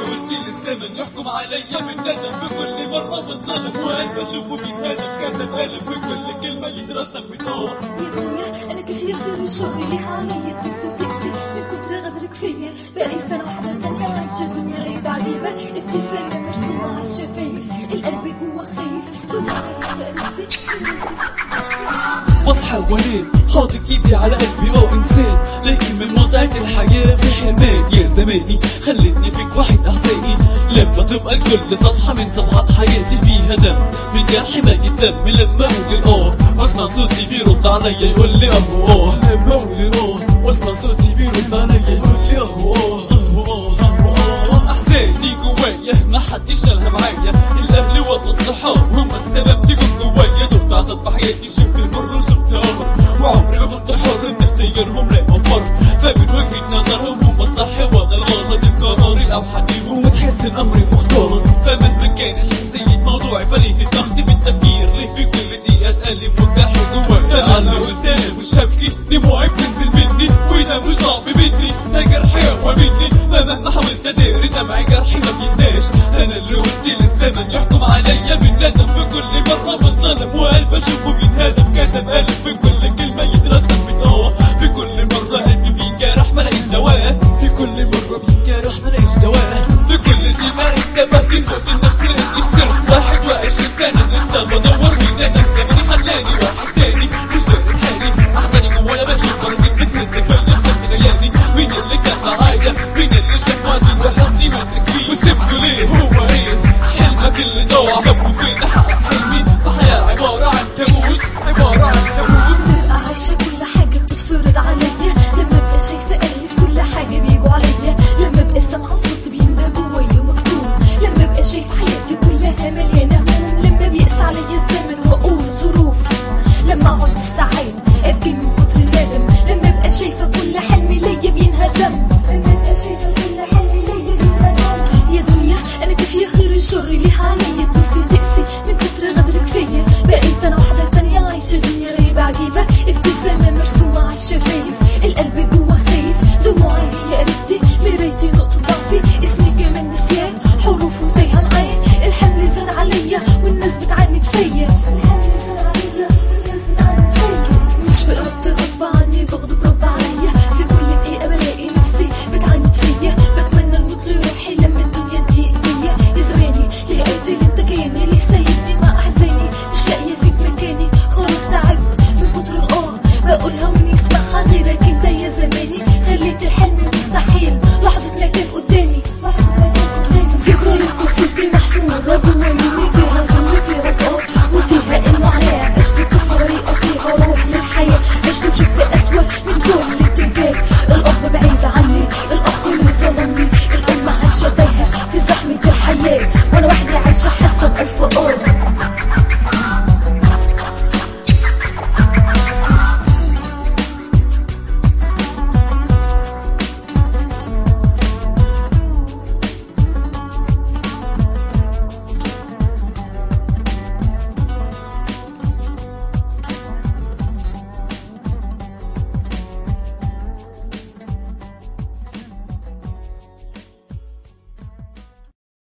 قلت للزمن يحكم عليا بالندم في كل مرة بتظلم وقلب اشوفه بيتهدم كتب قلب في كل كلمة يترسم بطار يا دنيا انا كفيل خير الشر ليه عليا تدوس وتقسي من كتر غدرك فيا بقيت انا واحدة تانية عايشة دنيا غريبة عجيبة ابتسامة مرسومة على الشفايف القلب جوا خايف دنيا غريبة قربتي واصحى وانام حاطط ايدي على قلبي اه انسان لكن من متعة الحياة في حرمان يا زماني خلتني فيك واحد احساني لما تبقى الكل صفحة من صفحات حياتي فيها دم من جرحي ما يتلم لما اقول الاه واسمع صوتي بيرد عليا يقول لي اهو اه لما اقول الاه واسمع صوتي بيرد عليا يقول لي اهو اه اهو اه اهو اه احزاني جوايا ما حدش شالها معايا الاهل ولا الصحاب هم السبب تكون جوايا دول عذاب في حياتي شفت المر وشفت امر وعمري ما كنت حر ان اختيارهم لا مفر فمن وجهة نظرهم هم الصح وانا الغلط القرار الاوحد ليهم وتحس الامر مختلط فمهما كان حسية موضوعي فليه الضغط في التفكير ليه في كل دقيقة اتألم والجرح جوايا فانا قلت انا مش هبكي دموعي بتنزل مني وده مش ضعف مني ده جرح يقوى مني فمهما حاولت اداري دمعي جرحي ما بيهداش انا اللي قلت للزمن يحكم عليا بالندم في كل مرة بتظلم وقلب اشوفه بينهدم كتب قلب في كل كلمة يترسم بطاقة في كل مرة قلبي بينجرح ملاقيش دواء في كل مرة بينجرح ملاقيش دواء في كل دماغ انتبهت فوت النفس لقيتني سر واحد وعشرين سنة لسه بدور مين انا زماني خلاني واحد تاني مش داري حالي احزاني جوايا بهيج بركة بتهد فيا صرت ليالي مين اللي كان معايا مين اللي شاف وقتي وحزني ماسك فيه وسبته ليه هو ايه حلمك اللي ضاع جنبه فين احقق حلمي فحياة عبارة عن كابوس عبارة عن كابوس ببقى عايشة كل حاجة بتتفرض عليا لما ابقى شايفة آية في كل حاجة بيجوا عليا لما ابقى سامعة صوت بيندى جوايا مكتوم لما ابقى شايف حياتي كلها مليانة هموم لما بيقسى عليا الزمن واقول ظروف لما اقعد بالساعات ابكي من كتر الندم لما ابقى شايفة كل حلمي ليا بينهدم لما ابقى شايفة كل حلمي ليا بينهدم يا دنيا انا كفاية خير الشر ليه عليا تدوسي وتقسي من كتر غدرك فيا بقيت انا واحدة تانية عايشة دنيا غريبة عجيبة ابتسامة مرسومة على الشفايف القلب جوا خايف دموعي هي قريبتي مرايتي نقطة ضعفي اسمي كمان نسياه حروفه تايهة معاه الحمل زاد عليا والناس بتعاند فيا الحمل زاد عليا والناس بتعاند فيا مش بإرادتي غصب عني بغضب رب عليا في كل دقيقة بلاقي نفسي بتعاند فيا بتمنى الموت لروحي لما الدنيا تضيق بيا يا زماني ليه قاتل انت كياني ليه سايبني مع احزاني مش لاقية فيك مكاني خالص تعبت من كتر الاه بقولها ومين يسمعها غيرك انت يا زماني خليت الحلم مستحيل لحظة ما كان قدامي لحظة ما كان قدامي ذكريات طفولتي محفورة جوا مني فيها ظل فيها ضوء وفيها المعاناة عشت طفلة بريئة فيها روح للحياة عشت وشفت أسوأ من كل اتجاه الأب بعيد